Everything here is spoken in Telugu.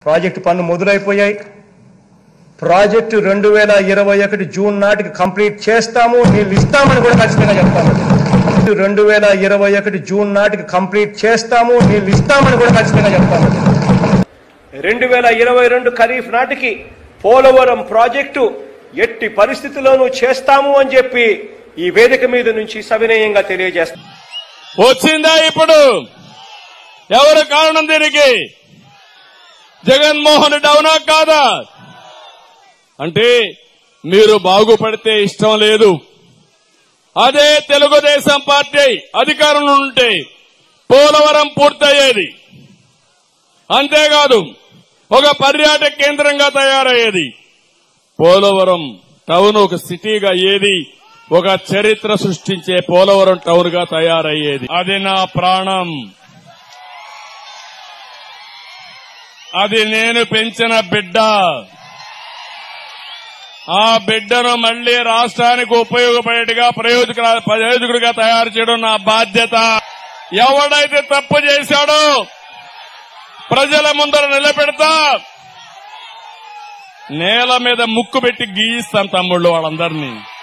ప్రాజెక్టు పనులు మొదలైపోయాయి ప్రాజెక్టు రెండు వేల ఇరవై ఒకటి జూన్ నాటికి కంప్లీట్ చేస్తాము నీళ్ళు ఇస్తామని కూడా ఖచ్చితంగా చెప్తాము రెండు వేల ఇరవై ఒకటి జూన్ నాటికి కంప్లీట్ చేస్తాము నీళ్ళు ఇస్తామని కూడా ఖచ్చితంగా చెప్తాము రెండు వేల ఇరవై రెండు ఖరీఫ్ నాటికి పోలవరం ప్రాజెక్టు ఎట్టి పరిస్థితుల్లోనూ చేస్తాము అని చెప్పి ఈ వేదిక మీద నుంచి సవినయంగా తెలియజేస్తాం వచ్చిందా ఇప్పుడు ఎవరు కారణం దీనికి జగన్మోహన్ రెడ్డి అవునా కాదా అంటే మీరు బాగుపడితే ఇష్టం లేదు అదే తెలుగుదేశం పార్టీ అధికారంలో ఉంటే పోలవరం పూర్తయ్యేది అంతేకాదు ఒక పర్యాటక కేంద్రంగా తయారయ్యేది పోలవరం టౌన్ ఒక సిటీగా ఏది ఒక చరిత్ర సృష్టించే పోలవరం టౌన్ గా తయారయ్యేది అది నా ప్రాణం అది నేను పెంచిన బిడ్డ ఆ బిడ్డను మళ్లీ రాష్ట్రానికి ఉపయోగపడేట్టుగా ప్రయోజక ప్రయోజకుడిగా తయారు చేయడం నా బాధ్యత ఎవడైతే తప్పు చేశాడో ప్రజల ముందర నిలబెడతా నేల మీద ముక్కు పెట్టి గీయిస్తాను తమ్ముళ్ళు వాళ్ళందరినీ